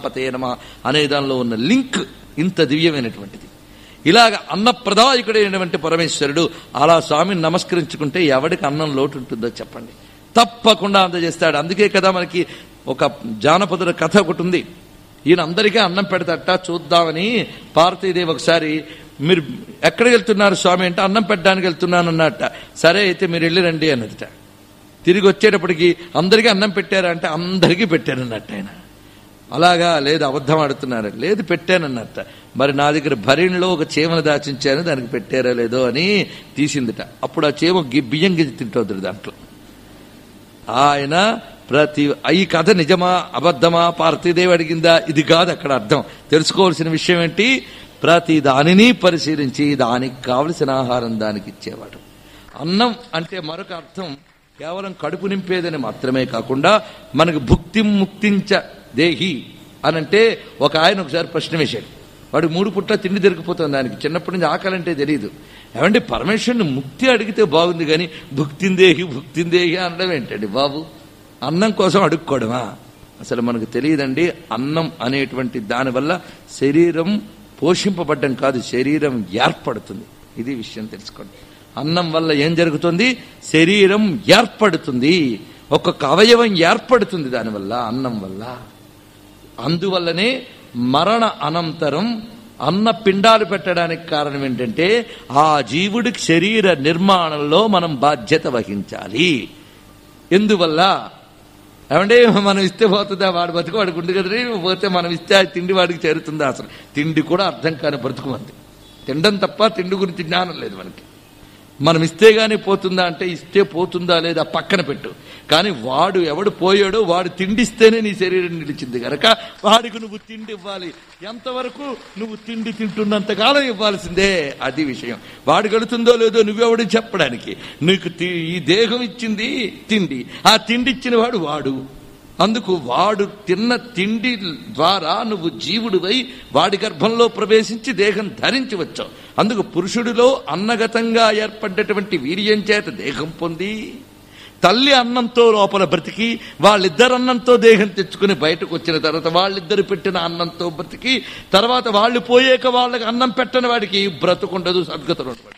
పతే నమ అనే దానిలో ఉన్న లింక్ ఇంత దివ్యమైనటువంటిది ఇలాగ అన్నప్రదాయకుడైనటువంటి పరమేశ్వరుడు అలా స్వామిని నమస్కరించుకుంటే ఎవడికి అన్నం లోటు ఉంటుందో చెప్పండి తప్పకుండా అందజేస్తాడు అందుకే కదా మనకి ఒక జానపదుల కథ ఒకటి ఉంది ఈయన అందరికీ అన్నం పెడతట చూద్దామని పార్వతీదేవి ఒకసారి మీరు ఎక్కడికి వెళ్తున్నారు స్వామి అంటే అన్నం పెట్టడానికి వెళ్తున్నాను అన్నట్ట సరే అయితే మీరు వెళ్ళి రండి అన్నదిట తిరిగి వచ్చేటప్పటికి అందరికీ అన్నం పెట్టారా అంటే అందరికీ పెట్టారన్నట్టు ఆయన అలాగా లేదు అబద్ధం ఆడుతున్నారు లేదు పెట్టానన్నట్ట మరి నా దగ్గర భరిణిలో ఒక చీమను దాచించాను దానికి పెట్టారా లేదో అని తీసిందిట అప్పుడు ఆ చీమ గి- బియ్యం గిజి తింటుంది దాంట్లో ఆయన ప్రతి ఈ కథ నిజమా అబద్ధమా పార్థిదేవి అడిగిందా ఇది కాదు అక్కడ అర్థం తెలుసుకోవాల్సిన విషయం ఏంటి ప్రతి దానిని పరిశీలించి దానికి కావలసిన ఆహారం దానికి ఇచ్చేవాడు అన్నం అంటే మరొక అర్థం కేవలం కడుపు నింపేదని మాత్రమే కాకుండా మనకు భుక్తి ముక్తించ దేహి అనంటే ఒక ఆయన ఒకసారి ప్రశ్న వేశాడు వాడు మూడు పుట్ల తిండి దొరికిపోతుంది దానికి చిన్నప్పటి నుంచి ఆకలంటే తెలియదు ఏమంటే పరమేశ్వరుని ముక్తి అడిగితే బాగుంది కానీ భుక్తిందేహి భుక్తిందేహి అనడం ఏంటండి బాబు అన్నం కోసం అడుక్కోవడమా అసలు మనకు తెలియదండి అన్నం అనేటువంటి దానివల్ల శరీరం పోషింపబడ్డం కాదు శరీరం ఏర్పడుతుంది ఇది విషయం తెలుసుకోండి అన్నం వల్ల ఏం జరుగుతుంది శరీరం ఏర్పడుతుంది ఒక్కొక్క అవయవం ఏర్పడుతుంది దానివల్ల అన్నం వల్ల అందువల్లనే మరణ అనంతరం అన్న పిండాలు పెట్టడానికి కారణం ఏంటంటే ఆ జీవుడికి శరీర నిర్మాణంలో మనం బాధ్యత వహించాలి ఎందువల్ల ఏమంటే మనం ఇస్తే పోతుందా వాడు బతుకు వాడికి ఉంది కదరే పోతే మనం ఇస్తే ఆ తిండి వాడికి చేరుతుందా అసలు తిండి కూడా అర్థం కాని బ్రతుకు మంది తినడం తప్ప తిండి గురించి జ్ఞానం లేదు మనకి మనం ఇస్తే గానీ పోతుందా అంటే ఇస్తే పోతుందా లేదా పక్కన పెట్టు కానీ వాడు ఎవడు పోయాడో వాడు తిండిస్తేనే నీ శరీరం నిలిచింది గనక వాడికి నువ్వు తిండి ఇవ్వాలి ఎంతవరకు నువ్వు తిండి తింటున్నంత కాలం ఇవ్వాల్సిందే అది విషయం వాడు గడుతుందో లేదో నువ్వెవడు చెప్పడానికి నీకు తి- ఈ దేహం ఇచ్చింది తిండి ఆ తిండి ఇచ్చిన వాడు వాడు అందుకు వాడు తిన్న తిండి ద్వారా నువ్వు జీవుడివై వాడి గర్భంలో ప్రవేశించి దేహం ధరించి వచ్చావు అందుకు పురుషుడిలో అన్నగతంగా ఏర్పడ్డటువంటి వీర్యం చేత దేహం పొంది తల్లి అన్నంతో లోపల బ్రతికి వాళ్ళిద్దరు అన్నంతో దేహం తెచ్చుకుని బయటకు వచ్చిన తర్వాత వాళ్ళిద్దరు పెట్టిన అన్నంతో బ్రతికి తర్వాత వాళ్ళు పోయాక వాళ్ళకి అన్నం పెట్టని వాడికి బ్రతుకుండదు సద్గతులు ఉండదు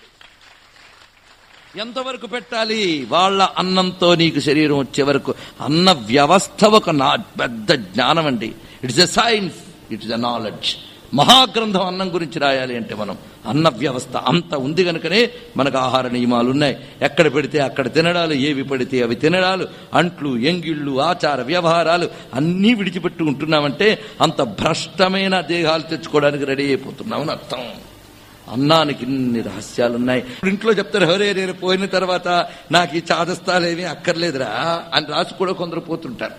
ఎంతవరకు పెట్టాలి వాళ్ళ అన్నంతో నీకు శరీరం వచ్చే వరకు అన్న వ్యవస్థ ఒక నా పెద్ద జ్ఞానం అండి it's a science it's a knowledge మహాగ్రంథం అన్నం గురించి రాయాలి అంటే మనం అన్న వ్యవస్థ అంత ఉంది కనుకనే మనకు ఆహార నియమాలు ఉన్నాయి ఎక్కడ పెడితే అక్కడ తినడాలు ఏవి పడితే అవి తినడాలు అంట్లు ఎంగిళ్ళు ఆచార వ్యవహారాలు అన్నీ విడిచిపెట్టి ఉంటున్నామంటే అంత భ్రష్టమైన దేహాలు తెచ్చుకోవడానికి రెడీ అయిపోతున్నామని అర్థం అన్నానికి ఇన్ని రహస్యాలున్నాయి ఇప్పుడు ఇంట్లో చెప్తారు హరే నేను పోయిన తర్వాత నాకు ఈ చాదస్తాలేమీ అక్కర్లేదురా అని రాసి కూడా కొందరు పోతుంటారు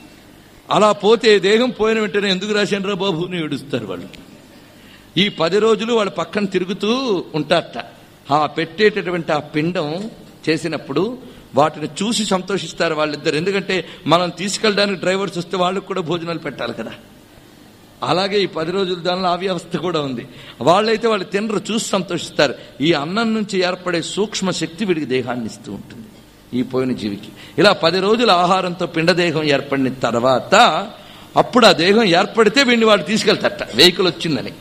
అలా పోతే దేహం పోయిన వెంటనే ఎందుకు రాశాను బాబు అని ఏడుస్తారు వాళ్ళు ఈ పది రోజులు వాళ్ళ పక్కన తిరుగుతూ ఉంటారట ఆ పెట్టేటటువంటి ఆ పిండం చేసినప్పుడు వాటిని చూసి సంతోషిస్తారు వాళ్ళిద్దరు ఎందుకంటే మనం తీసుకెళ్ళడానికి డ్రైవర్స్ వస్తే వాళ్ళకు కూడా భోజనాలు పెట్టాలి కదా అలాగే ఈ పది రోజుల దానిలో ఆ వ్యవస్థ కూడా ఉంది వాళ్ళైతే వాళ్ళు తినరు చూసి సంతోషిస్తారు ఈ అన్నం నుంచి ఏర్పడే సూక్ష్మ శక్తి వీడికి దేహాన్ని ఇస్తూ ఉంటుంది ఈ పోయిన జీవికి ఇలా పది రోజుల ఆహారంతో పిండదేహం ఏర్పడిన తర్వాత అప్పుడు ఆ దేహం ఏర్పడితే వీడిని వాడు తీసుకెళ్తారట వెహికల్ వచ్చిందని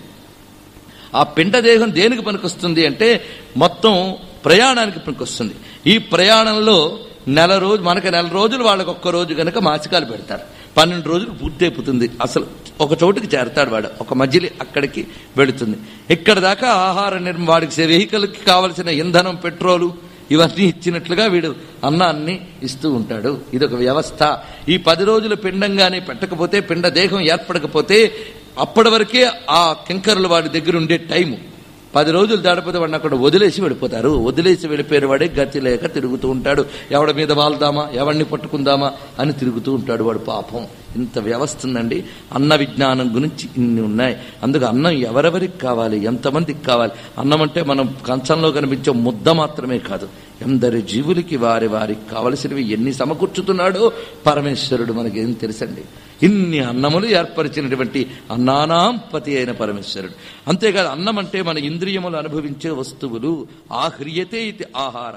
ఆ పిండదేహం దేనికి పనికొస్తుంది అంటే మొత్తం ప్రయాణానికి పనికొస్తుంది ఈ ప్రయాణంలో నెల రోజు మనకి నెల రోజులు వాళ్ళకి ఒక్క రోజు కనుక మాసికాలు పెడతారు పన్నెండు రోజులు పూర్తి అయిపోతుంది అసలు ఒక చోటుకి చేరతాడు వాడు ఒక మధ్యలో అక్కడికి వెళుతుంది ఇక్కడ దాకా ఆహార నిర్మ వాడికి వెహికల్కి కావలసిన ఇంధనం పెట్రోలు ఇవన్నీ ఇచ్చినట్లుగా వీడు అన్నాన్ని ఇస్తూ ఉంటాడు ఇదొక వ్యవస్థ ఈ పది రోజుల పిండంగానే పెట్టకపోతే పిండ దేహం ఏర్పడకపోతే అప్పటి వరకే ఆ కింకరులు వాడి దగ్గర ఉండే టైము పది రోజులు దాడిపోతే వాడిని అక్కడ వదిలేసి వెళ్ళిపోతారు వదిలేసి వెళ్ళిపోయిన వాడే గతి లేక తిరుగుతూ ఉంటాడు ఎవడి మీద వాళ్దామా ఎవడిని పట్టుకుందామా అని తిరుగుతూ ఉంటాడు వాడు పాపం ఇంత వ్యవస్థ ఉందండి అన్న విజ్ఞానం గురించి ఇన్ని ఉన్నాయి అందుకు అన్నం ఎవరెవరికి కావాలి ఎంతమందికి కావాలి అన్నం అంటే మనం కంచంలో కనిపించే ముద్ద మాత్రమే కాదు ఎందరి జీవులకి వారి వారికి కావలసినవి ఎన్ని సమకూర్చుతున్నాడో పరమేశ్వరుడు మనకేం తెలుసండి ఇన్ని అన్నములు ఏర్పరిచినటువంటి అన్నానాం పతి అయిన పరమేశ్వరుడు అంతేకాదు అన్నం అంటే మన ఇంద్రియములు అనుభవించే వస్తువులు ఆహ్రియతే ఇది ఆహార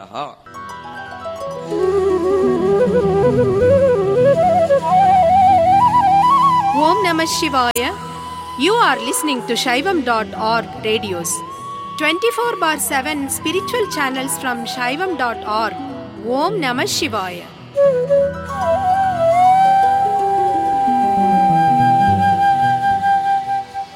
Om Namah Shivaya. You are listening to Shaivam.org radios. 24 bar 7 spiritual channels from Shaivam.org. Om Namah Shivaya.